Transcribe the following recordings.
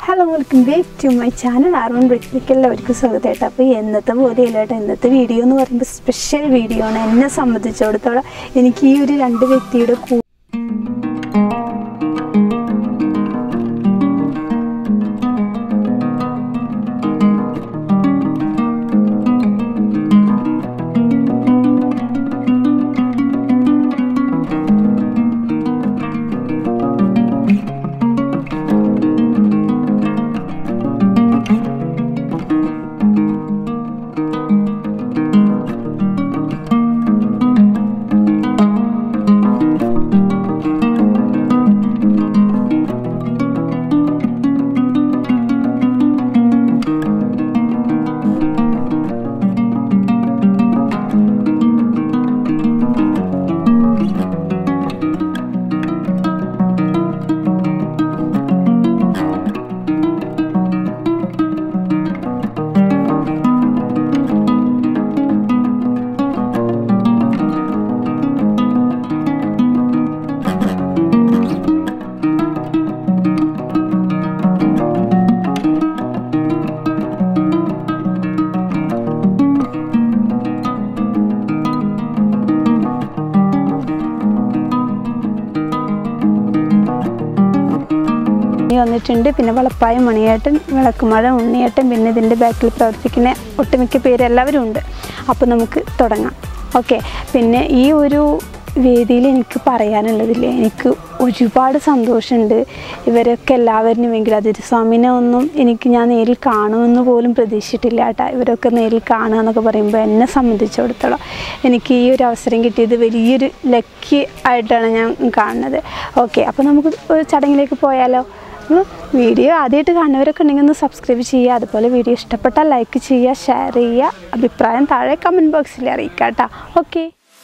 Hello welcome back to my channel ആർവൺ ബ്രിക്കിലേക്ക് എല്ലാവർക്കും സ്വാഗതമായിട്ട് അപ്പോൾ എന്നത്തെ പോലെ അല്ല കേട്ടോ ഇന്നത്തെ വീഡിയോ എന്ന് പറയുമ്പോൾ സ്പെഷ്യൽ വീഡിയോ ആണ് എന്നെ സംബന്ധിച്ചിടത്തോളം എനിക്ക് ഈ ഒരു രണ്ട് വ്യക്തിയുടെ കൂ ഉണ്ണി വന്നിട്ടുണ്ട് പിന്നെ വളപ്പായ മണിയേട്ടൻ വിളക്കുമഴ ഉണ്ണിയേട്ടൻ പിന്നെ ഇതിൻ്റെ ബാക്കിൽ പ്രവർത്തിക്കുന്ന ഒട്ടുമിക്ക പേര് എല്ലാവരും ഉണ്ട് അപ്പോൾ നമുക്ക് തുടങ്ങാം ഓക്കെ പിന്നെ ഈ ഒരു വേദിയിൽ എനിക്ക് പറയാനുള്ളതില്ലേ എനിക്ക് ഒരുപാട് സന്തോഷമുണ്ട് ഇവരൊക്കെ എല്ലാവരും എങ്കിൽ അതിരുസ്വാമിനെ ഒന്നും എനിക്ക് ഞാൻ നേരിൽ കാണുമെന്ന് പോലും പ്രതീക്ഷിച്ചിട്ടില്ല കേട്ടോ ഇവരൊക്കെ നേരിൽ കാണുക എന്നൊക്കെ പറയുമ്പോൾ എന്നെ സംബന്ധിച്ചിടത്തോളം എനിക്ക് ഈ ഒരു അവസരം കിട്ടിയത് വലിയൊരു ലക്കി ആയിട്ടാണ് ഞാൻ കാണുന്നത് ഓക്കെ അപ്പോൾ നമുക്ക് ഒരു ചടങ്ങിലേക്ക് പോയാലോ അപ്പോൾ വീഡിയോ ആദ്യമായിട്ട് കാണുന്നവരൊക്കെ ഉണ്ടെങ്കിൽ ഒന്ന് സബ്സ്ക്രൈബ് ചെയ്യുക അതുപോലെ വീഡിയോ ഇഷ്ടപ്പെട്ടാൽ ലൈക്ക് ചെയ്യുക ഷെയർ ചെയ്യുക അഭിപ്രായം താഴെ കമൻറ്റ് ബോക്സിൽ അറിയിക്കുക കേട്ടോ ഓക്കെ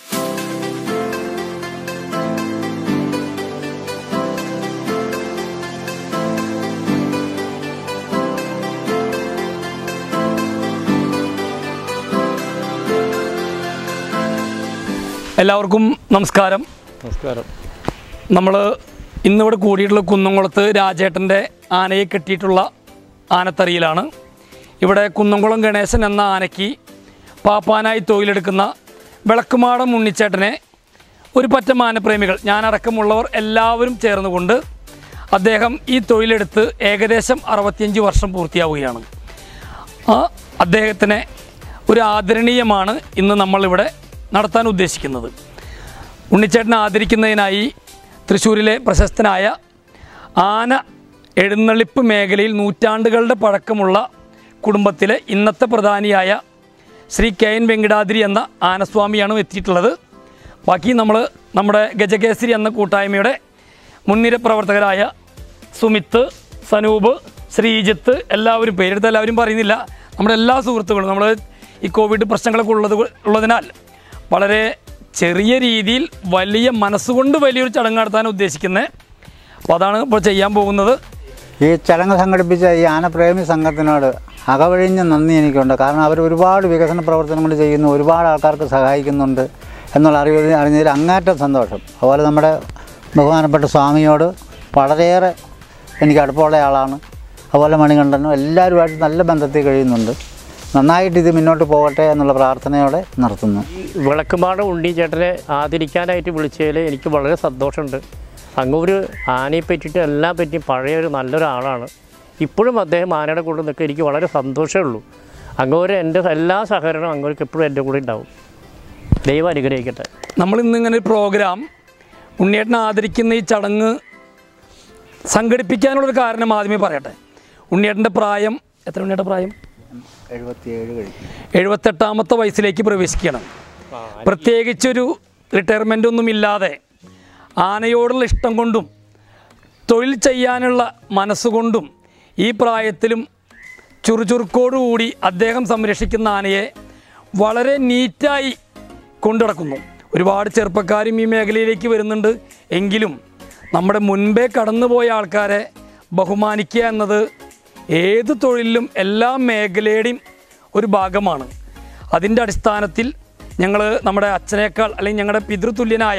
എല്ലാവർക്കും നമസ്കാരം നമസ്കാരം നമ്മൾ ഇന്നിവിടെ കൂടിയിട്ടുള്ള കുന്നംകുളത്ത് രാജേട്ടൻ്റെ ആനയെ കെട്ടിയിട്ടുള്ള ആനത്തറിയിലാണ് ഇവിടെ കുന്നംകുളം ഗണേശൻ എന്ന ആനയ്ക്ക് പാപ്പാനായി തൊഴിലെടുക്കുന്ന വിളക്കുമാടം ഉണ്ണിച്ചേട്ടനെ ഒരു പറ്റം ആനപ്രേമികൾ ഞാനടക്കമുള്ളവർ എല്ലാവരും ചേർന്നുകൊണ്ട് അദ്ദേഹം ഈ തൊഴിലെടുത്ത് ഏകദേശം അറുപത്തിയഞ്ച് വർഷം പൂർത്തിയാവുകയാണ് ആ അദ്ദേഹത്തിനെ ഒരു ആദരണീയമാണ് ഇന്ന് നമ്മളിവിടെ നടത്താൻ ഉദ്ദേശിക്കുന്നത് ഉണ്ണിച്ചേട്ടനെ ആദരിക്കുന്നതിനായി തൃശ്ശൂരിലെ പ്രശസ്തനായ ആന എഴുന്നള്ളിപ്പ് മേഖലയിൽ നൂറ്റാണ്ടുകളുടെ പഴക്കമുള്ള കുടുംബത്തിലെ ഇന്നത്തെ പ്രധാനിയായ ശ്രീ കെ എൻ വെങ്കിടാദ്രി എന്ന ആനസ്വാമിയാണ് എത്തിയിട്ടുള്ളത് ബാക്കി നമ്മൾ നമ്മുടെ ഗജകേസരി എന്ന കൂട്ടായ്മയുടെ മുൻനിര പ്രവർത്തകരായ സുമിത്ത് സനൂപ് ശ്രീജിത്ത് എല്ലാവരും പേരെടുത്ത് എല്ലാവരും പറയുന്നില്ല നമ്മുടെ എല്ലാ സുഹൃത്തുക്കളും നമ്മൾ ഈ കോവിഡ് പ്രശ്നങ്ങളൊക്കെ ഉള്ളത് ഉള്ളതിനാൽ വളരെ ചെറിയ രീതിയിൽ വലിയ മനസ്സുകൊണ്ട് വലിയൊരു ചടങ്ങ് നടത്താൻ ഉദ്ദേശിക്കുന്നത് അപ്പോൾ അതാണ് ഇപ്പോൾ ചെയ്യാൻ പോകുന്നത് ഈ ചടങ്ങ് സംഘടിപ്പിച്ച ഈ ആനപ്രേമി സംഘത്തിനോട് അകവഴിഞ്ഞ നന്ദി എനിക്കുണ്ട് കാരണം അവർ ഒരുപാട് വികസന പ്രവർത്തനങ്ങൾ ചെയ്യുന്നു ഒരുപാട് ആൾക്കാർക്ക് സഹായിക്കുന്നുണ്ട് എന്നുള്ള അറിവ് അറിഞ്ഞതിൽ അങ്ങേറ്റം സന്തോഷം അതുപോലെ നമ്മുടെ ബഹുമാനപ്പെട്ട സ്വാമിയോട് വളരെയേറെ എനിക്ക് അടുപ്പമുള്ള ആളാണ് അതുപോലെ മണികണ്ഠനും എല്ലാവരുമായിട്ട് നല്ല ബന്ധത്തിൽ കഴിയുന്നുണ്ട് നന്നായിട്ട് ഇത് മുന്നോട്ട് പോകട്ടെ എന്നുള്ള പ്രാർത്ഥനയോടെ നിർത്തുന്നു ഈ വിളക്കുമാട ഉണ്ണി ചേട്ടനെ ആദരിക്കാനായിട്ട് വിളിച്ചതിൽ എനിക്ക് വളരെ സന്തോഷമുണ്ട് അങ്ങ് ഒരു ആനയെ പറ്റിയിട്ട് എല്ലാം പറ്റിയും പഴയ ഒരു നല്ലൊരാളാണ് ഇപ്പോഴും അദ്ദേഹം ആനയുടെ കൂടെ നിൽക്കുക എനിക്ക് വളരെ സന്തോഷമേ ഉള്ളൂ അങ്ങോര് എൻ്റെ എല്ലാ സഹകരണവും അങ്ങോർക്ക് എപ്പോഴും എൻ്റെ കൂടെ ഉണ്ടാവും ദൈവം അനുഗ്രഹിക്കട്ടെ നമ്മൾ ഇന്നിങ്ങനെ ഒരു പ്രോഗ്രാം ഉണ്ണിയേട്ടനെ ആദരിക്കുന്ന ഈ ചടങ്ങ് സംഘടിപ്പിക്കാനുള്ളൊരു കാരണം ആദ്യമേ പറയട്ടെ ഉണ്ണിയേട്ടൻ്റെ പ്രായം എത്ര ഉണ്ണിയേട്ട പ്രായം എഴുപത്തിയേഴ് കഴിക്കും എഴുപത്തെട്ടാമത്തെ വയസ്സിലേക്ക് പ്രവേശിക്കണം പ്രത്യേകിച്ചൊരു റിട്ടയർമെൻ്റ് ഒന്നും ഇല്ലാതെ ആനയോടുള്ള ഇഷ്ടം കൊണ്ടും തൊഴിൽ ചെയ്യാനുള്ള മനസ്സുകൊണ്ടും ഈ പ്രായത്തിലും ചുറുചുറുക്കോടുകൂടി അദ്ദേഹം സംരക്ഷിക്കുന്ന ആനയെ വളരെ നീറ്റായി കൊണ്ടുനടക്കുന്നു ഒരുപാട് ചെറുപ്പക്കാരും ഈ മേഖലയിലേക്ക് വരുന്നുണ്ട് എങ്കിലും നമ്മുടെ മുൻപേ കടന്നുപോയ ആൾക്കാരെ ബഹുമാനിക്കുക എന്നത് ഏത് തൊഴിലിലും എല്ലാ മേഖലയുടെയും ഒരു ഭാഗമാണ് അതിൻ്റെ അടിസ്ഥാനത്തിൽ ഞങ്ങൾ നമ്മുടെ അച്ഛനേക്കാൾ അല്ലെങ്കിൽ ഞങ്ങളുടെ പിതൃതുല്യനായ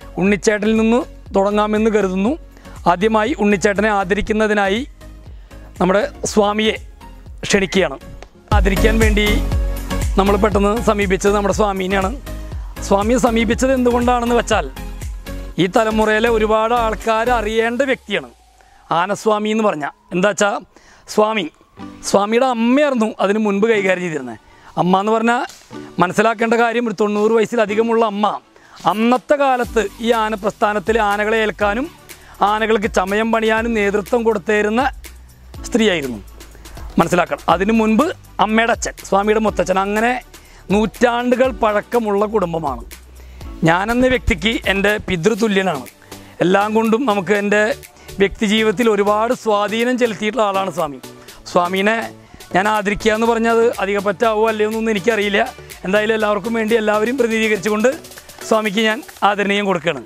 ഉണ്ണിച്ചേട്ടനിൽ നിന്ന് തുടങ്ങാമെന്ന് കരുതുന്നു ആദ്യമായി ഉണ്ണിച്ചേട്ടനെ ആദരിക്കുന്നതിനായി നമ്മുടെ സ്വാമിയെ ക്ഷണിക്കുകയാണ് ആദരിക്കാൻ വേണ്ടി നമ്മൾ പെട്ടെന്ന് സമീപിച്ചത് നമ്മുടെ സ്വാമീനെയാണ് സ്വാമിയെ സമീപിച്ചത് എന്തുകൊണ്ടാണെന്ന് വെച്ചാൽ ഈ തലമുറയിലെ ഒരുപാട് ആൾക്കാർ അറിയേണ്ട വ്യക്തിയാണ് ആനസ്വാമി എന്ന് പറഞ്ഞ എന്താ വെച്ചാൽ സ്വാമി സ്വാമിയുടെ അമ്മയായിരുന്നു അതിന് മുൻപ് കൈകാര്യം ചെയ്തിരുന്നത് അമ്മ എന്ന് പറഞ്ഞാൽ മനസ്സിലാക്കേണ്ട കാര്യം ഒരു തൊണ്ണൂറ് വയസ്സിലധികമുള്ള അമ്മ അന്നത്തെ കാലത്ത് ഈ ആനപ്രസ്ഥാനത്തിൽ ആനകളെ ഏൽക്കാനും ആനകൾക്ക് ചമയം പണിയാനും നേതൃത്വം കൊടുത്തിരുന്ന സ്ത്രീയായിരുന്നു മനസ്സിലാക്കണം അതിനു മുൻപ് അമ്മയുടെ അച്ഛൻ സ്വാമിയുടെ മുത്തച്ഛൻ അങ്ങനെ നൂറ്റാണ്ടുകൾ പഴക്കമുള്ള കുടുംബമാണ് ഞാനെന്ന വ്യക്തിക്ക് എൻ്റെ പിതൃതുല്യനാണ് എല്ലാം കൊണ്ടും നമുക്ക് എൻ്റെ വ്യക്തിജീവിതത്തിൽ ഒരുപാട് സ്വാധീനം ചെലുത്തിയിട്ടുള്ള ആളാണ് സ്വാമി സ്വാമീനെ ഞാൻ ആദരിക്കുക എന്ന് പറഞ്ഞത് അധിക പറ്റാവോ അല്ലയോ എന്നൊന്നും എനിക്കറിയില്ല എന്തായാലും എല്ലാവർക്കും വേണ്ടി എല്ലാവരും പ്രതിനിധീകരിച്ചുകൊണ്ട് സ്വാമിക്ക് ഞാൻ ആദരണീയം കൊടുക്കുകയാണ്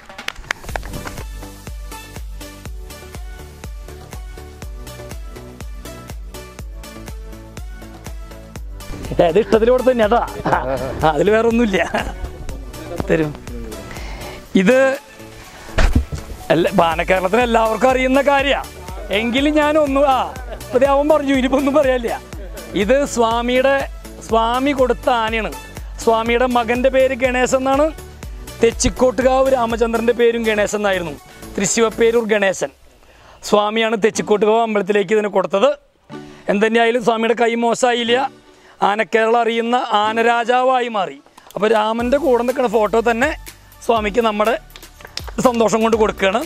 അത് ഇഷ്ടത്തിൽ കൊടുത്തു തന്നെ കേട്ടാ അതിൽ വേറെ ഒന്നുമില്ല തരും ഇത് എല്ലാ ബാനക്കേരളത്തിന് എല്ലാവർക്കും അറിയുന്ന കാര്യമാണ് എങ്കിലും ഞാൻ ഒന്നും ആ ഇപ്പം അവൻ പറഞ്ഞു ഇനിയിപ്പോൾ ഒന്നും പറയാനില്ല ഇത് സ്വാമിയുടെ സ്വാമി കൊടുത്ത ആനയാണ് സ്വാമിയുടെ മകൻ്റെ പേര് ഗണേശൻ എന്നാണ് തെച്ചിക്കോട്ടുകാവ് രാമചന്ദ്രൻ്റെ പേരും ഗണേശൻ എന്നായിരുന്നു തൃശ്ശിവപ്പേരൂർ ഗണേശൻ സ്വാമിയാണ് തെച്ചിക്കോട്ടുകാവ് അമ്പലത്തിലേക്ക് ഇതിനെ കൊടുത്തത് എന്തുതന്നെയായാലും സ്വാമിയുടെ കൈ മോശമായില്ല ആനക്കേരളം അറിയുന്ന ആനരാജാവായി മാറി അപ്പോൾ രാമൻ്റെ കൂടെ നിൽക്കുന്ന ഫോട്ടോ തന്നെ സ്വാമിക്ക് നമ്മുടെ സന്തോഷം കൊണ്ട് കൊടുക്കുകയാണ്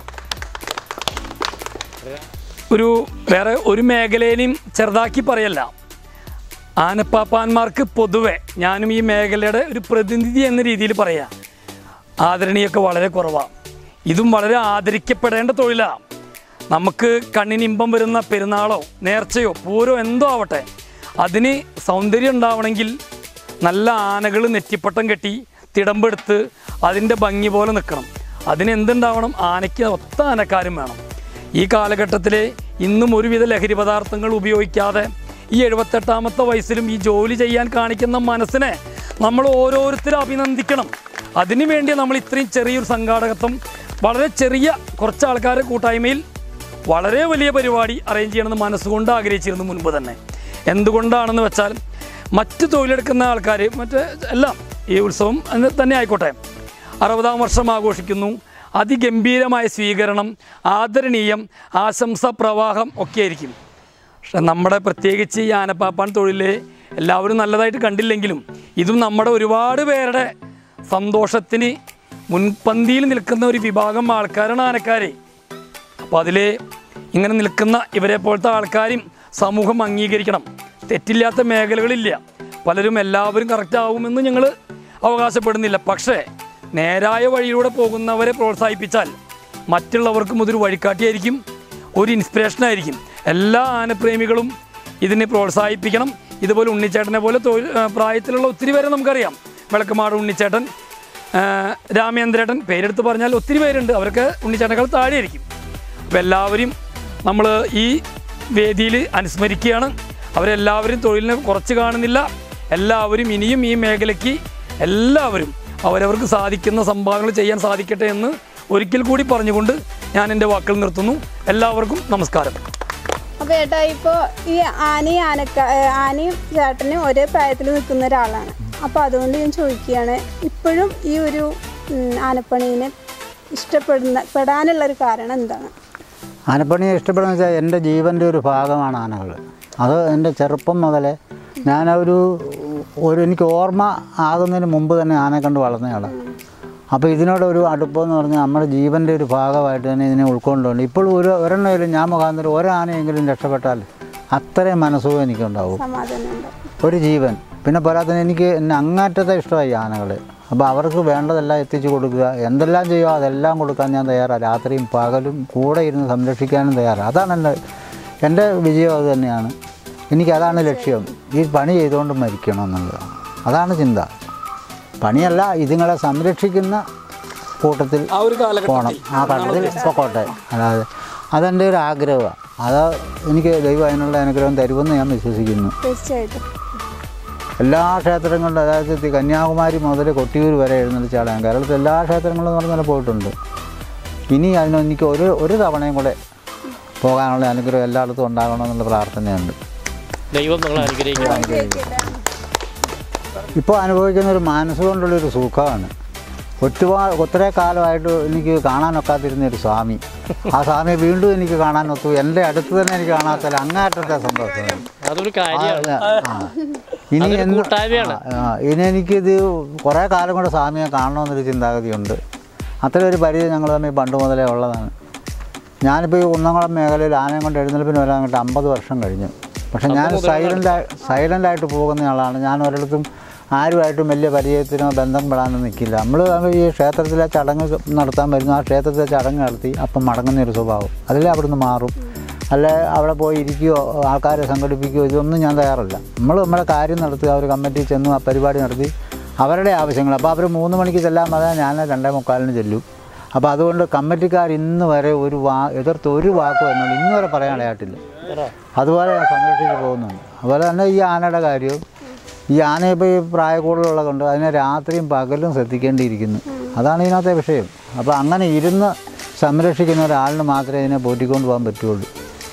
ഒരു വേറെ ഒരു മേഖലയിലും ചെറുതാക്കി പറയല്ല ആനപ്പാപ്പാന്മാർക്ക് പൊതുവെ ഞാനും ഈ മേഖലയുടെ ഒരു പ്രതിനിധി എന്ന രീതിയിൽ പറയാം ആദരണീയൊക്കെ വളരെ കുറവാണ് ഇതും വളരെ ആദരിക്കപ്പെടേണ്ട തൊഴിലാണ് നമുക്ക് കണ്ണിന് ഇമ്പം വരുന്ന പെരുന്നാളോ നേർച്ചയോ പൂരോ എന്തോ ആവട്ടെ അതിന് സൗന്ദര്യം ഉണ്ടാവണമെങ്കിൽ നല്ല ആനകൾ നെറ്റിപ്പട്ടം കെട്ടി തിടമ്പെടുത്ത് അതിൻ്റെ ഭംഗി പോലെ നിൽക്കണം അതിന് എന്തുണ്ടാവണം ആനയ്ക്ക് ഒത്ത ആനക്കാരും വേണം ഈ കാലഘട്ടത്തിൽ ഇന്നും ഒരുവിധ ലഹരി പദാർത്ഥങ്ങൾ ഉപയോഗിക്കാതെ ഈ എഴുപത്തെട്ടാമത്തെ വയസ്സിലും ഈ ജോലി ചെയ്യാൻ കാണിക്കുന്ന മനസ്സിനെ നമ്മൾ ഓരോരുത്തരും അഭിനന്ദിക്കണം അതിനുവേണ്ടി നമ്മൾ ഇത്രയും ചെറിയൊരു സംഘാടകത്വം വളരെ ചെറിയ കുറച്ച് ആൾക്കാരെ കൂട്ടായ്മയിൽ വളരെ വലിയ പരിപാടി അറേഞ്ച് ചെയ്യണമെന്ന് മനസ്സുകൊണ്ട് ആഗ്രഹിച്ചിരുന്നു മുൻപ് തന്നെ എന്തുകൊണ്ടാണെന്ന് വെച്ചാൽ മറ്റ് തൊഴിലെടുക്കുന്ന ആൾക്കാർ മറ്റ് എല്ലാം ഈ ഉത്സവം എന്ന് തന്നെ ആയിക്കോട്ടെ അറുപതാം വർഷം ആഘോഷിക്കുന്നു അതിഗംഭീരമായ സ്വീകരണം ആദരണീയം ആശംസ പ്രവാഹം ഒക്കെ ആയിരിക്കും പക്ഷെ നമ്മുടെ പ്രത്യേകിച്ച് ഈ ആനപ്പാപ്പാൻ തൊഴിൽ എല്ലാവരും നല്ലതായിട്ട് കണ്ടില്ലെങ്കിലും ഇതും നമ്മുടെ ഒരുപാട് പേരുടെ സന്തോഷത്തിന് മുൻപന്തിയിൽ നിൽക്കുന്ന ഒരു വിഭാഗം ആൾക്കാരാണ് ആനക്കാരെ അപ്പോൾ അതിൽ ഇങ്ങനെ നിൽക്കുന്ന ഇവരെ പോലത്തെ ആൾക്കാരും സമൂഹം അംഗീകരിക്കണം തെറ്റില്ലാത്ത മേഖലകളില്ല പലരും എല്ലാവരും കറക്റ്റ് ആവുമെന്ന് ഞങ്ങൾ അവകാശപ്പെടുന്നില്ല പക്ഷേ നേരായ വഴിയിലൂടെ പോകുന്നവരെ പ്രോത്സാഹിപ്പിച്ചാൽ മറ്റുള്ളവർക്കും അതൊരു വഴികാട്ടിയായിരിക്കും ഒരു ഇൻസ്പിറേഷനായിരിക്കും എല്ലാ ആനപ്രേമികളും ഇതിനെ പ്രോത്സാഹിപ്പിക്കണം ഇതുപോലെ ഉണ്ണിച്ചേട്ടനെ പോലെ തൊഴിൽ ആ, പ്രായത്തിലുള്ള ഒത്തിരി പേരെ നമുക്കറിയാം വിളക്കുമാട് ഉണ്ണിച്ചേട്ടൻ ആ, രാമേന്ദ്രേട്ടൻ പേരെടുത്ത് പറഞ്ഞാൽ ഒത്തിരി പേരുണ്ട് അവരൊക്കെ ഉണ്ണിച്ചേട്ടനേക്കാൾ താഴെയായിരിക്കും അപ്പോൾ എല്ലാവരും നമ്മൾ ഈ വേദിയിൽ അനുസ്മരിക്കുകയാണ് അവരെല്ലാവരും തൊഴിലിനെ കുറച്ച് കാണുന്നില്ല എല്ലാവരും ഇനിയും ഈ മേഖലയ്ക്ക് എല്ലാവരും അവരവർക്ക് സാധിക്കുന്ന സംഭാവനകൾ ചെയ്യാൻ സാധിക്കട്ടെ എന്ന് ഒരിക്കൽ കൂടി പറഞ്ഞുകൊണ്ട് ഞാൻ എൻ്റെ വാക്കുകൾ നിർത്തുന്നു എല്ലാവർക്കും നമസ്കാരം അപ്പോൾ ഏട്ടാ ഇപ്പോൾ ഈ ആനയും ആനക്ക ഏഹ് ആനയും ചേട്ടനും ഒരേ പ്രായത്തിൽ നിൽക്കുന്ന ഒരാളാണ് അപ്പോൾ അതുകൊണ്ട് ഞാൻ ചോദിക്കുകയാണ് ഇപ്പോഴും ഈ ഒരു ഉം, ആനപ്പണീനെ ഇഷ്ടപ്പെടുന്ന പെടാനുള്ള ഒരു കാരണം എന്താണ് ആനപ്പണിയെ ഇഷ്ടപ്പെടുന്ന വെച്ചാൽ എൻ്റെ ജീവൻ്റെ ഒരു ഭാഗമാണ് ആനകൾ അത് എൻ്റെ ചെറുപ്പം മുതലേ ഞാനൊരു ഒരു എനിക്ക് ഓർമ്മ ആകുന്നതിന് മുമ്പ് തന്നെ ആനയെ കണ്ട് വളർന്നയാളാണ് അപ്പോൾ ഇതിനോട് ഒരു അടുപ്പമെന്ന് പറഞ്ഞാൽ നമ്മുടെ ജീവൻ്റെ ഒരു ഭാഗമായിട്ട് തന്നെ ഇതിനെ ഉൾക്കൊണ്ടുണ്ട് ഇപ്പോൾ ഒരു ഒരെണ്ണമെങ്കിലും ഞാൻ മുഖാന്തരം ഒരാനയെങ്കിലും രക്ഷപ്പെട്ടാൽ അത്രയും മനസ്സുഖം എനിക്കുണ്ടാവും സമാധാനമുണ്ട് ഒരു ജീവൻ പിന്നെ പോരാത്തതിന് എനിക്ക് എന്നെ അങ്ങാറ്റത്തെ ഇഷ്ടമായി ആനകൾ അപ്പോൾ അവർക്ക് വേണ്ടതെല്ലാം എത്തിച്ചു കൊടുക്കുക എന്തെല്ലാം ചെയ്യുമോ അതെല്ലാം കൊടുക്കാൻ ഞാൻ തയ്യാറാണ് രാത്രിയും പകലും കൂടെ ഇരുന്ന് സംരക്ഷിക്കാനും തയ്യാറാണ് അതാണ് എൻ്റെ എൻ്റെ വിജയം അത് തന്നെയാണ് എനിക്കതാണ് ലക്ഷ്യം ഈ പണി ചെയ്തുകൊണ്ട് മരിക്കണം എന്നുള്ളതാണ് അതാണ് ചിന്ത പണിയല്ല ഇതുങ്ങളെ സംരക്ഷിക്കുന്ന കൂട്ടത്തിൽ ആ ഒരു പോകണം ആ ഘട്ടത്തിൽ പൊക്കോട്ടെ അതായത് അതെൻ്റെ ഒരു ആഗ്രഹമാണ് അത് എനിക്ക് ദൈവം അതിനുള്ള അനുഗ്രഹം തരുമെന്ന് ഞാൻ വിശ്വസിക്കുന്നു തീർച്ചയായിട്ടും എല്ലാ ക്ഷേത്രങ്ങളിലും അതായത് ഈ കന്യാകുമാരി മുതൽ കൊട്ടിയൂർ വരെ എഴുന്നള്ളിച്ച ആളാണ് കേരളത്തിൽ എല്ലാ ക്ഷേത്രങ്ങളും എന്ന് പറഞ്ഞാൽ പോയിട്ടുണ്ട് ഇനി അതിന് എനിക്ക് ഒരു ഒരു തവണയും കൂടെ പോകാനുള്ള അനുഗ്രഹം എല്ലായിടത്തും ഉണ്ടാകണമെന്നുള്ള പ്രാർത്ഥനയുണ്ട് ദൈവം നിങ്ങളെ അനുഗ്രഹിക്കണം ഇപ്പോൾ അനുഭവിക്കുന്ന ഒരു മനസ്സുകൊണ്ടുള്ളൊരു സുഖമാണ് ഒരുപാട് ഒത്തിരി കാലമായിട്ട് എനിക്ക് കാണാനൊക്കാതിരുന്ന ഒരു സ്വാമി ആ സ്വാമിയെ വീണ്ടും എനിക്ക് കാണാനൊത്തു എൻ്റെ അടുത്ത് തന്നെ എനിക്ക് കാണാത്തല്ല അങ്ങാറ്റത്തെ സന്തോഷമാണ് അതൊരു കാര്യമാണ് ആ. ഇനി അതൊരു എന്ന് കൂട്ടായ്മയാണ്. ആ, ഇനി എനിക്കിത് കുറേ കാലം കൂടെ സ്വാമിയെ കാണണമെന്നൊരു ചിന്താഗതിയുണ്ട് അത്ര ഒരു പരിധി ഞങ്ങൾ തമ്മിൽ പണ്ട് മുതലേ ഉള്ളതാണ് ഞാനിപ്പോൾ ഈ കുന്നംകുളം മേഖലയിൽ ആനയും കൊണ്ട് എഴുന്നേൽപ്പിന് വരാൻ കിട്ടും അമ്പത് വർഷം കഴിഞ്ഞു പക്ഷെ ഞാൻ സൈലൻ്റ് സൈലൻ്റായിട്ട് പോകുന്ന ആളാണ് ഞാൻ ഒരിടത്തും ആരുമായിട്ടും വലിയ പരിചയത്തിനോ ബന്ധം പെടാനോ നിൽക്കില്ല നമ്മൾ ഈ ക്ഷേത്രത്തിലെ ചടങ്ങ് നടത്താൻ വരുന്നു ആ ക്ഷേത്രത്തിലെ ചടങ്ങ് നടത്തി അപ്പം മടങ്ങുന്ന ഒരു സ്വഭാവം അതിലേ അവിടുന്ന് മാറും അല്ലെ അവിടെ പോയി ഇരിക്കുകയോ ആൾക്കാരെ സംഘടിപ്പിക്കുകയോ ഇതൊന്നും ഞാൻ തയ്യാറല്ല നമ്മൾ നമ്മുടെ കാര്യം നടത്തുക ഒരു കമ്മിറ്റി ചെന്നു ആ പരിപാടി നടത്തി അവരുടെ ആവശ്യങ്ങൾ അപ്പോൾ അവർ മൂന്ന് മണിക്ക് ചെല്ലാൻ പറഞ്ഞാൽ ഞാൻ രണ്ടേ മുക്കാലിന് ചെല്ലും അപ്പോൾ അതുകൊണ്ട് കമ്മിറ്റിക്കാർ ഇന്ന് വരെ ഒരു വാ എതിർത്ത് ഒരു വാക്കോ എന്നോട് ഇന്ന് വരെ പറയാനിടയായിട്ടില്ല അതുപോലെ ഞാൻ സംരക്ഷിച്ച് പോകുന്നുണ്ട് അതുപോലെ തന്നെ ഈ ആനയുടെ കാര്യവും ഈ ആന ഇപ്പോൾ ഈ പ്രായക്കൂടുതലുള്ളത് കൊണ്ട് അതിനെ രാത്രിയും പകലും ശ്രദ്ധിക്കേണ്ടിയിരിക്കുന്നു അതാണ് ഇതിനകത്തെ വിഷയം അപ്പോൾ അങ്ങനെ ഇരുന്ന് സംരക്ഷിക്കുന്ന ഒരാളിന് മാത്രമേ ഇതിനെ പോറ്റിക്കൊണ്ട് പോകാൻ പറ്റുള്ളൂ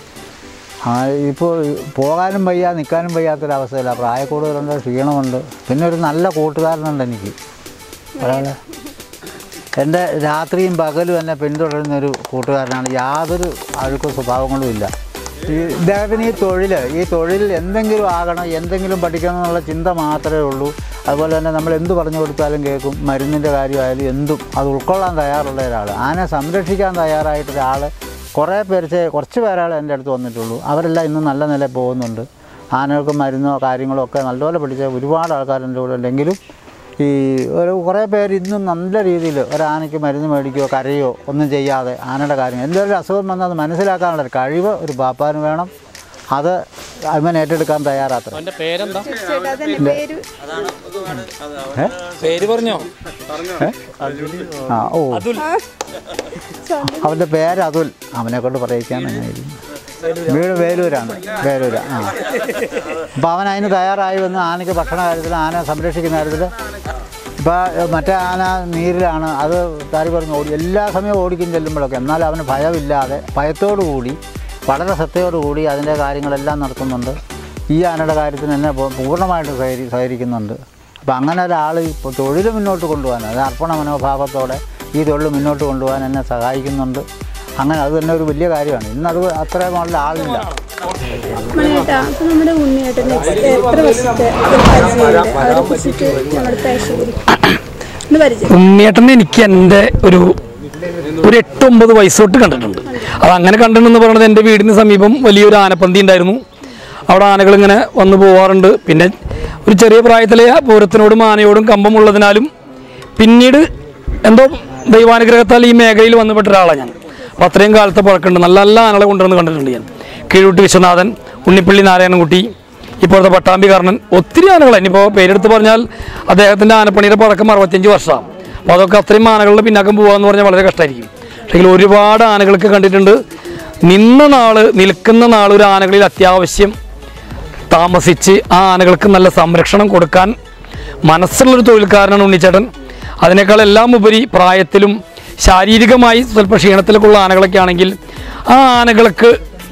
ആ ഇപ്പോൾ പോകാനും വയ്യ നിൽക്കാനും വയ്യാത്തൊരവസ്ഥയില്ല പ്രായക്കൂടുതലുണ്ട് ക്ഷീണമുണ്ട് പിന്നെ ഒരു നല്ല കൂട്ടുകാരനുണ്ട് എനിക്ക് ഒരാളെ എൻ്റെ രാത്രിയും പകലും എന്നെ പിന്തുടരുന്ന ഒരു കൂട്ടുകാരനാണ് യാതൊരു അഴുക്കോ സ്വഭാവങ്ങളും ഇല്ല ഈ ഇദ്ദേഹത്തിന് ഈ തൊഴിൽ ഈ തൊഴിൽ എന്തെങ്കിലും ആകണം എന്തെങ്കിലും പഠിക്കണം എന്നുള്ള ചിന്ത മാത്രമേ ഉള്ളൂ അതുപോലെ തന്നെ നമ്മൾ എന്ത് പറഞ്ഞു കൊടുത്താലും കേൾക്കും മരുന്നിൻ്റെ കാര്യമായാലും എന്തും അത് ഉൾക്കൊള്ളാൻ തയ്യാറുള്ള ഒരാൾ ആനെ സംരക്ഷിക്കാൻ തയ്യാറായിട്ട് ഒരാൾ കുറേ പേര് ചെ- കുറച്ച് പേരാൾ എൻ്റെ അടുത്ത് വന്നിട്ടുള്ളൂ അവരെല്ലാം ഇന്ന് നല്ല നിലയിൽ പോകുന്നുണ്ട് ആനകൾക്ക് മരുന്നോ കാര്യങ്ങളോ ഒക്കെ നല്ലപോലെ പഠിച്ച ഒരുപാട് ആൾക്കാർ എൻ്റെ കൂടെ ഉണ്ടെങ്കിലും ഈ ഒരു കുറേ പേര് ഇന്നും നല്ല രീതിയിൽ ഒരാനയ്ക്ക് മരുന്ന് മേടിക്കുകയോ കരയോ ഒന്നും ചെയ്യാതെ ആനയുടെ കാര്യം എന്തൊരു അസുഖം വന്നാൽ അത് മനസ്സിലാക്കാനുള്ള ഒരു കഴിവ് ഒരു പാപ്പാന് വേണം അത് അവൻ ഏറ്റെടുക്കാൻ തയ്യാറാത്ത അവൻ്റെ പേരെന്താ ചേട്ടാ അതിന്റെ പേര് പേര് പറഞ്ഞോ ആ ഓ അതുൽ അവൻ്റെ പേര് അതുൽ അവനെ കൊണ്ട് പറയിക്കാൻ തന്നെയായിരുന്നു വീട് വേലൂരാണ് വേലൂര് ആ അപ്പോൾ അവൻ അതിന് തയ്യാറായി വന്ന് ആനയ്ക്ക് ഭക്ഷണ കാര്യത്തിൽ ആന സംരക്ഷിക്കുന്ന കാര്യത്തിൽ ഇപ്പോൾ മറ്റേ ആന നീരിലാണ് അത് താരി പറഞ്ഞ് ഓടി എല്ലാ സമയവും ഓടിക്കും ചെല്ലുമ്പോഴൊക്കെ എന്നാൽ അവന് ഭയമില്ലാതെ ഭയത്തോടു കൂടി വളരെ ശ്രദ്ധയോടുകൂടി അതിൻ്റെ കാര്യങ്ങളെല്ലാം നടത്തുന്നുണ്ട് ഈ ആനയുടെ കാര്യത്തിന് എന്നെ പൂ- പൂർണ്ണമായിട്ട് സഹകരി സഹകരിക്കുന്നുണ്ട് അപ്പോൾ അങ്ങനെ ഒരാൾ ഇപ്പോൾ തൊഴിൽ മുന്നോട്ട് കൊണ്ടുപോകാൻ അത് അർപ്പണ മനോഭാവത്തോടെ ഈ തൊഴിൽ മുന്നോട്ട് കൊണ്ടുപോകാൻ എന്നെ സഹായിക്കുന്നുണ്ട് അങ്ങനെ അത് തന്നെ ഒരു വലിയ കാര്യമാണ് ഇന്നത് അത്രയും ആളില്ല മണിയേട്ടാ അപ്പൊ നമ്മുടെ ഉണ്ണിയേട്ടന് എത്ര വർഷത്തെ ഒരു പരിചയമുണ്ട് അവരെ കുറിച്ചിട്ട് നമ്മുടെ പ്രേക്ഷകർ ഒന്ന് പരിചയം ഉണ്ണിയേട്ടൻ എനിക്ക് എൻ്റെ ഒരു ഒരു എട്ട് ഒമ്പത് വയസ്സ് തൊട്ട് കണ്ടിട്ടുണ്ട് അത് അങ്ങനെ കണ്ടിട്ടുണ്ടെന്ന് പറയുന്നത് എൻ്റെ വീടിന് സമീപം വലിയൊരു ആനപ്പന്തി ഉണ്ടായിരുന്നു അവിടെ ആനകൾ ഇങ്ങനെ വന്നു പോവാറുണ്ട് പിന്നെ ഒരു ചെറിയ പ്രായത്തിലെ പൂരത്തിനോടും ആനയോടും കമ്പമുള്ളതിനാലും പിന്നീട് എന്തോ ദൈവാനുഗ്രഹത്താൽ ഈ മേഖലയിൽ വന്നുപെട്ട ഒരാളാണ് ഞാൻ അപ്പോൾ അത്രയും കാലത്തെ പഴക്കമുണ്ട് നല്ല നല്ല ആനകളെ കൊണ്ടുവന്ന് കണ്ടിട്ടുണ്ട് ഞാൻ കീഴൂട്ടി വിശ്വനാഥൻ ഉണ്ണിപ്പള്ളി നാരായണൻകുട്ടി ഇപ്പോഴത്തെ പട്ടാമ്പി കാരണൻ ഒത്തിരി ആനകൾ ഇനിയിപ്പോൾ പേരെടുത്ത് പറഞ്ഞാൽ അദ്ദേഹത്തിൻ്റെ ആനപ്പണിയുടെ പഴക്കം അറുപത്തഞ്ച് വർഷമാണ് അപ്പോൾ അതൊക്കെ അത്രയും ആനകളുടെ പിന്നാക്കം പോകാന്ന് പറഞ്ഞാൽ വളരെ കഷ്ടമായിരിക്കും പക്ഷേ ഒരുപാട് ആനകളൊക്കെ കണ്ടിട്ടുണ്ട് നിന്ന നാള് നിൽക്കുന്ന നാൾ ഒരു ആനകളിൽ അത്യാവശ്യം താമസിച്ച് ആ ആനകൾക്ക് നല്ല സംരക്ഷണം കൊടുക്കാൻ മനസ്സുള്ളൊരു തൊഴിൽക്കാരനാണ് ഉണ്ണിച്ചേട്ടൻ അതിനേക്കാൾ എല്ലാം ഉപരി പ്രായത്തിലും ശാരീരികമായി സ്വല്പ ക്ഷീണത്തിലൊക്കെയുള്ള ആനകളൊക്കെ ആണെങ്കിൽ ആ ആനകൾക്ക്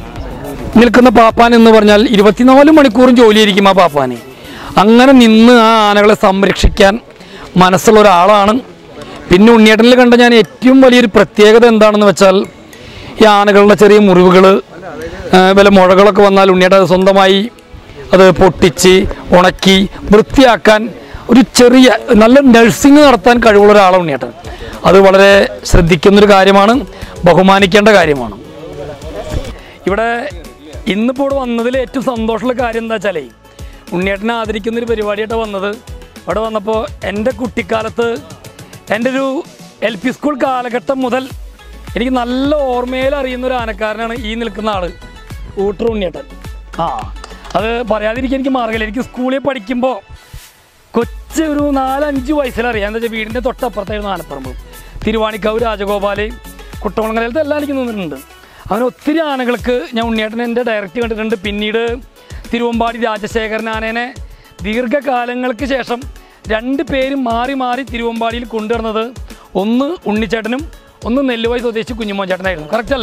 നിൽക്കുന്ന പാപ്പാൻ എന്ന് പറഞ്ഞാൽ ഇരുപത്തിനാല് മണിക്കൂറും ജോലിയായിരിക്കും ആ പാപ്പാന് അങ്ങനെ നിന്ന് ആ ആനകളെ സംരക്ഷിക്കാൻ മനസ്സുള്ള ഒരാളാണ് പിന്നെ ഉണ്ണിയേട്ടനിൽ കണ്ട ഞാൻ ഏറ്റവും വലിയൊരു പ്രത്യേകത എന്താണെന്ന് വെച്ചാൽ ഈ ആനകളുടെ ചെറിയ മുറിവുകൾ വല്ല മുഴകളൊക്കെ വന്നാൽ ഉണ്ണിയേട്ടൻ അത് സ്വന്തമായി അത് പൊട്ടിച്ച് ഉണക്കി വൃത്തിയാക്കാൻ ഒരു ചെറിയ നല്ല നഴ്സിംഗ് നടത്താൻ കഴിവുള്ള ഒരാളാണ് ഉണ്ണിയേട്ടൻ അത് വളരെ ശ്രദ്ധിക്കുന്നൊരു കാര്യമാണ് ബഹുമാനിക്കേണ്ട കാര്യമാണ് ഇവിടെ ഇന്നിപ്പോൾ ഇവിടെ വന്നതിൽ ഏറ്റവും സന്തോഷമുള്ള കാര്യം എന്താ വെച്ചാലേ ഉണ്ണിയേട്ടനെ ആദരിക്കുന്ന ഒരു പരിപാടിയായിട്ട് വന്നത് ഇവിടെ വന്നപ്പോൾ എൻ്റെ കുട്ടിക്കാലത്ത് എൻ്റെ ഒരു എൽ പി സ്കൂൾ കാലഘട്ടം മുതൽ എനിക്ക് നല്ല ഓർമ്മയിൽ അറിയുന്ന ഒരു ആനക്കാരനാണ് ഈ നിൽക്കുന്ന ആള് ഊട്ടർ ഉണ്ണിയേട്ടൻ ആ അത് പറയാതിരിക്കാൻ എനിക്ക് മാർഗ്ഗമില്ല എനിക്ക് സ്കൂളിൽ പഠിക്കുമ്പോൾ കൊച്ച് ഒരു നാലഞ്ച് വയസ്സിലറിയാം എന്താ വെച്ചാൽ വീടിൻ്റെ തൊട്ടപ്പുറത്തായിരുന്നു ആനപ്പറമ്പ് തിരുവാണിക്കാവ് രാജഗോപാല് കുട്ടമംഗലത്തെ എല്ലാം എനിക്ക് തോന്നിയിട്ടുണ്ട് അവന് ഒത്തിരി ആനകൾക്ക് ഞാൻ ഉണ്ണിയേട്ടൻ എൻ്റെ ഡയറക്റ്റ് കണ്ടിട്ടുണ്ട് പിന്നീട് തിരുവമ്പാടി രാജശേഖരൻ ആനേനെ ദീർഘകാലങ്ങൾക്ക് ശേഷം രണ്ട് പേരും മാറി മാറി തിരുവമ്പാടിയിൽ കൊണ്ടുവരുന്നത് ഒന്ന് ഉണ്ണിച്ചേട്ടനും ഒന്ന് നെല്ലുവായി സ്വദേശി കുഞ്ഞുമോൻ ചേട്ടനായിരുന്നു കറക്റ്റ് അല്ലേ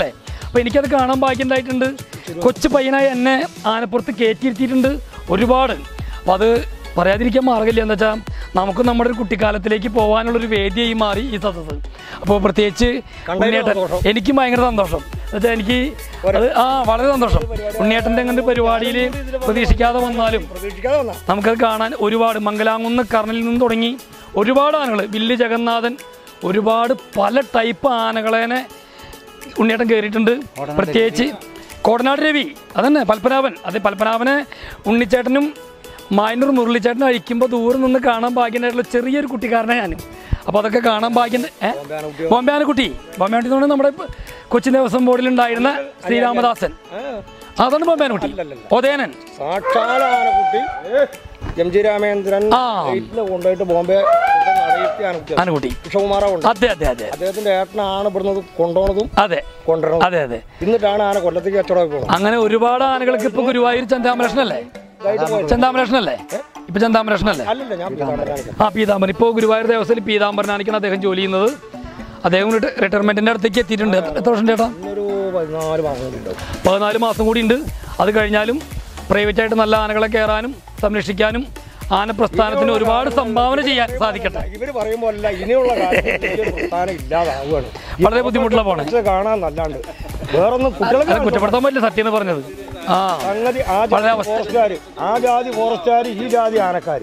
അപ്പോൾ എനിക്കത് കാണാൻ ഭാഗ്യമുണ്ടായിട്ടുണ്ട് കൊച്ചു പയ്യനായി എന്നെ ആനപ്പുറത്ത് കയറ്റിയിരുത്തിയിട്ടുണ്ട് ഒരുപാട് അപ്പോൾ അത് പറയാതിരിക്കാൻ മാർഗ്ഗമില്ല എന്താ വെച്ചാൽ നമുക്ക് നമ്മുടെ ഒരു കുട്ടിക്കാലത്തിലേക്ക് പോകാനുള്ളൊരു വേദിയായി മാറി ഈ സദസ്സ് അപ്പോൾ പ്രത്യേകിച്ച് ഉണ്ണിയേട്ടൻ എനിക്ക് ഭയങ്കര സന്തോഷം എന്നുവെച്ചാൽ എനിക്ക് അത് ആ വളരെ സന്തോഷം ഉണ്ണിയേട്ടൻ്റെ അങ്ങനെ പരിപാടിയിൽ പ്രതീക്ഷിക്കാതെ വന്നാലും പ്രതീക്ഷിക്കാതെ വന്നാ നമുക്കത് കാണാൻ ഒരുപാട് മംഗലാംകുന്ന് കർണലിൽ നിന്ന് തുടങ്ങി ഒരുപാട് ആനകൾ വില്ല് ജഗന്നാഥൻ ഒരുപാട് പല ടൈപ്പ് ആനകളേനെ ഉണ്ണിയേട്ടൻ കയറിയിട്ടുണ്ട് പ്രത്യേകിച്ച് കോടനാട് രവി അതന്നെ പൽപ്പനാഭൻ അതെ പൽപ്പനാഭനെ ഉണ്ണിച്ചേട്ടനും മായന്നൂർ മുരളിച്ചേട്ടനും അഴിക്കുമ്പോൾ ദൂരെ നിന്ന് കാണാൻ ഭാഗ്യമായിട്ടുള്ള ചെറിയൊരു കുട്ടിക്കാരനെ ഞാൻ അപ്പോൾ അതൊക്കെ കാണാൻ ഭാഗ്യം ഏ ബോംബെ ആനക്കുട്ടി ബോംബെ ആനക്കുട്ടി എന്ന് പറഞ്ഞാൽ നമ്മുടെ കൊച്ചിൻ ദേവസ്വം ബോർഡിൽ ഉണ്ടായിരുന്ന ശ്രീരാമദാസൻ അതാണ് ബോംബെ ആനക്കുട്ടി ഒതേനൻ സാക്ഷാൽ ആനക്കുട്ടി എം ജി രാമേന്ദ്രൻ ആ. വീട്ടിൽ കൊണ്ടുപോയിട്ട് ബോംബെ കൊണ്ടുവന്ന് അടയിരുത്തിയ ആനക്കുട്ടി ആനക്കുട്ടി കൃഷ്ണകുമാറ കൊണ്ട് അതെ അതെ അതെ അദ്ദേഹത്തിന്റെ ഏട്ടനാണ് ഇവിടുന്ന് കൊണ്ടുപോണതും അതെ കൊണ്ടുവരണം അതെ അതെ എന്നിട്ടാണ് ആന കൊല്ലത്തേക്ക് കച്ചവടം പോകണം അങ്ങനെ ഒരുപാട് ആനകൾക്ക് ഇപ്പൊ ഗുരുവായൂർ ചന്താമലക്ഷനല്ലേ ചന്താമലക്ഷനല്ലേ ഇപ്പൊ ചന്താമലക്ഷനല്ലേ അല്ലല്ല ഞാൻ പീതാംബരനാണ്. ആ പീതാംബരൻ ഇപ്പോൾ ഗുരുവായൂർ ദേവസ്ഥയിൽ പീതാംബരനാണിക്കാണ് അദ്ദേഹം ജോലി ചെയ്യുന്നത് അദ്ദേഹം റിട്ട- റിട്ടയർമെന്റിന്റെ അടുത്തേക്ക് എത്തിയിട്ടുണ്ട് എത്ര എത്ര വർഷം ചേട്ടാ ഇന്നൊരു പതിനാല് മാസം കൂടി ഉണ്ടാവും പതിനാല് മാസം കൂടി ഉണ്ട് അത് കഴിഞ്ഞാലും പ്രൈവറ്റ് ആയിട്ട് നല്ല ആനകളെ കയറാനും സംരക്ഷിക്കാനും ആന പ്രസ്ഥാനത്തിന് ഒരുപാട് സംഭാവന ചെയ്യാൻ സാധിക്കട്ടെ ഇവര് പറയുമ്പോൾ അല്ല ഇനിയുള്ള കാലത്ത് ഈ ഒരു പ്രസ്ഥാനം ഇല്ലാതാവുകയാണ് വളരെ ബുദ്ധിമുട്ടുള്ള പോണേ ഇത് കാണാൻ നല്ലാണ്ട് വേറൊന്നും കുട്ടികൾക്ക് അത് കുറ്റപ്പെടുത്താൻ പറ്റില്ല സത്യം എന്ന് പറഞ്ഞത് ആ സംഗതി ആ വളരെ ജാതി അവസ്ഥ. ഫോറസ്റ്റുകാര് ആ ജാതി ഫോറസ്റ്റുകാര് ഈ ജാതി ആനക്കാര്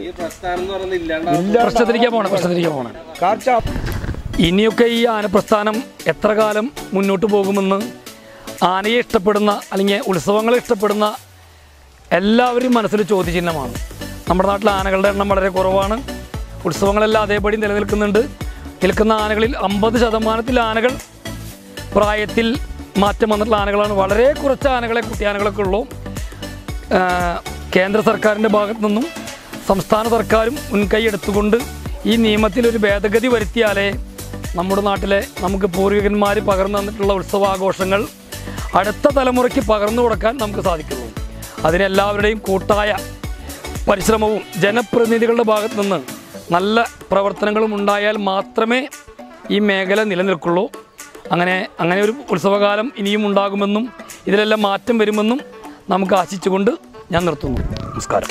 ഇല്ല പ്രശ്നത്തിരിക്കാൻ പോണേ പ്രശ്നത്തിരിക്കാൻ പോണേ കാർച്ച ഇനിയൊക്കെ ഈ ആനപ്രസ്ഥാനം എത്ര കാലം മുന്നോട്ട് പോകുമെന്ന് ആനയെ ഇഷ്ടപ്പെടുന്ന അല്ലെങ്കിൽ ഉത്സവങ്ങളെ ഇഷ്ടപ്പെടുന്ന എല്ലാവരും മനസ്സിൽ ചോദ്യചിഹ്നമാണ് നമ്മുടെ നാട്ടിൽ ആനകളുടെ എണ്ണം വളരെ കുറവാണ് ഉത്സവങ്ങളെല്ലാം അതേപടി നിലനിൽക്കുന്നുണ്ട് നിൽക്കുന്ന ആനകളിൽ അമ്പത് ശതമാനത്തിൽ ആനകൾ പ്രായത്തിൽ മാറ്റം വന്നിട്ടുള്ള ആനകളാണ് വളരെ കുറച്ച് ആനകളെ കുട്ടിയാനകളൊക്കെ ഉള്ളൂ ആ, കേന്ദ്ര സർക്കാരിൻ്റെ ഭാഗത്തു നിന്നും സംസ്ഥാന സർക്കാരും മുൻകൈ എടുത്തുകൊണ്ട് ഈ നിയമത്തിൽ ഒരു ഭേദഗതി വരുത്തിയാലേ നമ്മുടെ നാട്ടിലെ നമുക്ക് പൂർവികന്മാർ പകർന്നു തന്നിട്ടുള്ള ഉത്സവാഘോഷങ്ങൾ അടുത്ത തലമുറയ്ക്ക് പകർന്നു കൊടുക്കാൻ നമുക്ക് സാധിക്കുള്ളൂ അതിനെല്ലാവരുടെയും കൂട്ടായ പരിശ്രമവും ജനപ്രതിനിധികളുടെ ഭാഗത്തു നിന്ന് നല്ല പ്രവർത്തനങ്ങളും ഉണ്ടായാൽ മാത്രമേ ഈ മേഖല നിലനിൽക്കുള്ളൂ അങ്ങനെ അങ്ങനെ ഒരു ഉത്സവകാലം ഇനിയും ഉണ്ടാകുമെന്നും ഇതിലെല്ലാം മാറ്റം വരുമെന്നും നമുക്ക് ആശിച്ചുകൊണ്ട് ഞാൻ നിർത്തുന്നു നമസ്കാരം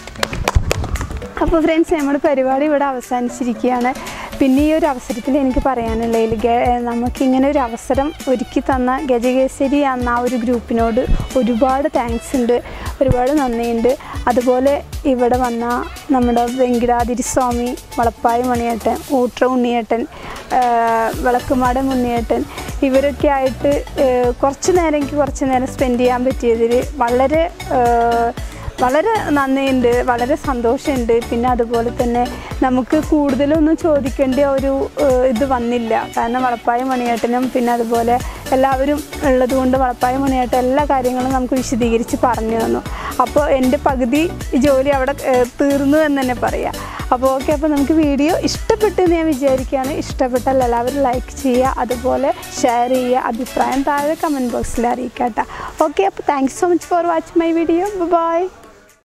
അപ്പോൾ ഫ്രണ്ട്സ് നമ്മുടെ പരിപാടി ഇവിടെ അവസാനിച്ചിരിക്കുകയാണ് പിന്നെ ഈ ഒരു അവസരത്തിൽ എനിക്ക് പറയാനുള്ളതിൽ ഗ- നമുക്കിങ്ങനെ ഒരു അവസരം ഒരുക്കി തന്ന ഗജകേസരി എന്ന ആ ഒരു ഗ്രൂപ്പിനോട് ഒരുപാട് താങ്ക്സ് ഉണ്ട് ഒരുപാട് നന്ദിയുണ്ട് അതുപോലെ ഇവിടെ വന്ന നമ്മുടെ വെങ്കിടാതിരി സ്വാമി വളപ്പായ മണിയേട്ടൻ ഊട്ര ഉണ്ണിയേട്ടൻ ആ, വിളക്കുമാടൻ ഉണ്ണിയേട്ടൻ ഇവരൊക്കെ ആയിട്ട് ആ, കുറച്ച് നേരം എനിക്ക് കുറച്ച് നേരം സ്പെൻഡ് ചെയ്യാൻ പറ്റിയതിൽ വളരെ ആ, വളരെ നന്ദിയുണ്ട് വളരെ സന്തോഷമുണ്ട് പിന്നെ അതുപോലെ തന്നെ നമുക്ക് കൂടുതലൊന്നും ചോദിക്കേണ്ട ഒരു ഏഹ്, ഇത് വന്നില്ല കാരണം വളപ്പായ മണിയേട്ടനും പിന്നെ അതുപോലെ എല്ലാവരും ഉള്ളതുകൊണ്ട് വളപ്പായ മണിയേട്ടൻ എല്ലാ കാര്യങ്ങളും നമുക്ക് വിശദീകരിച്ച് പറഞ്ഞു തന്നു അപ്പോൾ എൻ്റെ പകുതി ജോലി അവിടെ ഏഹ്, തീർന്നു എന്ന് തന്നെ പറയാം അപ്പോൾ ഓക്കെ അപ്പോൾ നമുക്ക് വീഡിയോ ഇഷ്ടപ്പെട്ടു എന്ന് ഞാൻ വിചാരിക്കുകയാണ് ഇഷ്ടപ്പെട്ടാൽ എല്ലാവരും ലൈക്ക് ചെയ്യുക അതുപോലെ ഷെയർ ചെയ്യുക അഭിപ്രായം താഴെ കമൻറ്റ് ബോക്സിൽ അറിയിക്കാം കേട്ടോ ഓക്കെ അപ്പോൾ thanks so much for watching my video by